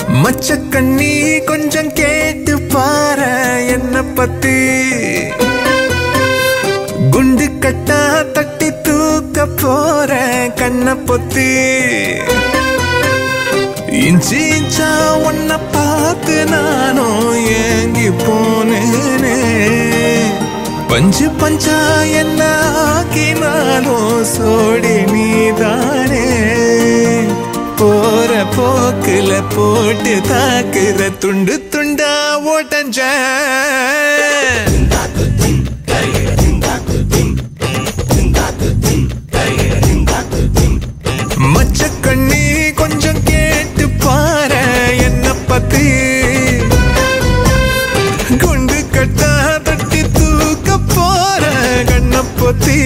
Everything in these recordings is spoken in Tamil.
மச்ச கண்ணி கொஞ்சம் கேட்டு பாரு என்ன பத்தி குண்டு கட்டா தட்டி தூக்க போற கண்ண பொத்தி இஞ்சி இஞ்சா உன்னை பார்த்து நானும் ஏங்கி போனேனே பஞ்சு பஞ்சா என்ன ஆக்கினாலும் சோடி நீதானே போற போக்குல போட்டு தாக்குற துண்டு துண்டா ஓட்டஞ்ச மச்ச கண்ணி கொஞ்சம் கேட்டு பாரு என்ன பத்தி குண்டு கட்டா தட்டி தூக்க போற கண்ண பொத்தி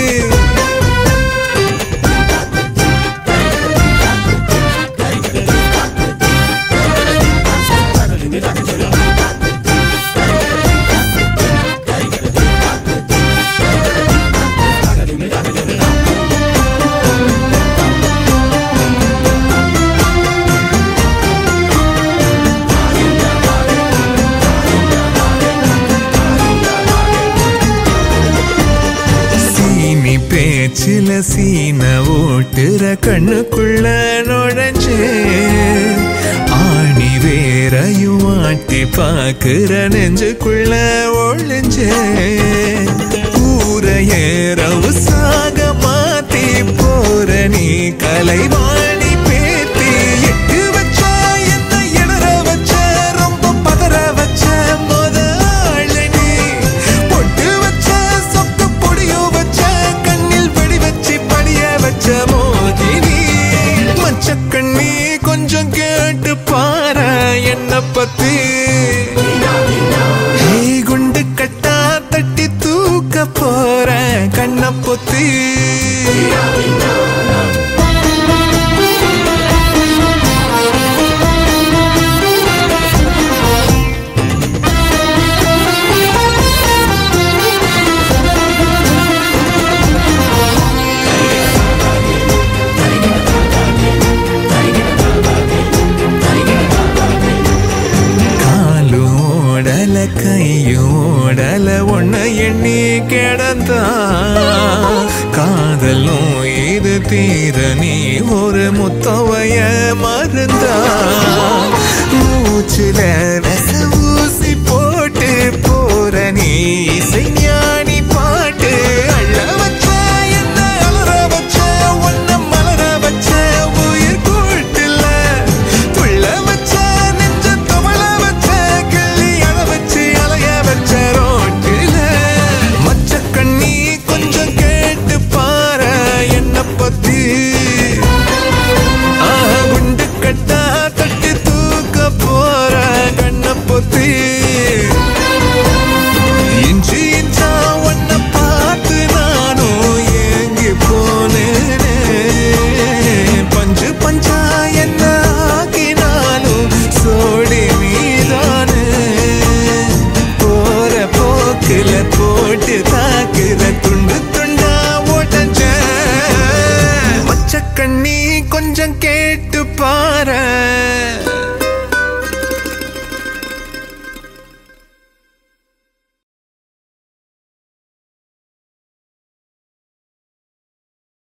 சீனி பேச்சில சீன ஓட்டுற கண்ணுக்குள்ள நுழைஞ்சே ஆணி வேறையும் ஆட்டி பாக்குற நெஞ்சுக்குள்ள ஒழிஞ்சே ஊரைய ரவுசாக மாத்தி போற நீ கலைவாணி பேத்தி எட்டு வச்ச என்ன இடற வச்ச ரொம்ப பதற வச்ச முதல் நீ பொட்டு வச்ச சொக்கு பொடியும் வச்ச கண்ணில் வெடி வச்சு படிய வச்ச மோகினி மச்ச கண்ணி கொஞ்சம் கேட்டு பாரு என்ன பத்தி ஏய், குண்டு கட்டா தட்டி தூக்க போற கண்ண பொத்தி காலோடல கையோடல ஒன்ன எண்ணி கிடந்தா காதலும் இது தீர நீ ஒரு முத்தவைய மருந்தா மூச்சுல ரச ஊசி போட்டு போற நீ இசை ஞானி பாட்டு அள்ள வச்ச என்ன அலற வச்ச ஒன்ன மலர வச்ச உயிர் கூட்டுல துள்ள வச்ச நெஞ்ச தவள வச்ச கிள்ளி அழ வச்சு அலைய வச்ச ரோட்டில மச்ச கண்ணி கொஞ்சம் கேட்டு பாரு என்ன பத்தி ஆஹா, குண்டு கட்டா தட்டி தூக்க போற கண்ண பொத்தி இஞ்சி இஞ்சா உன்னை பார்த்து நானும் ஏங்கி போனேனே பஞ்சு பஞ்சா என்ன ஆக்கினாலும் சோடி நீதானே போற போக்குல போட்டு தாக்குற துண்டு துண்டா ஓட்டஞ்ச மச்ச கண்ணி கொஞ்சம் கேட்டு பாரு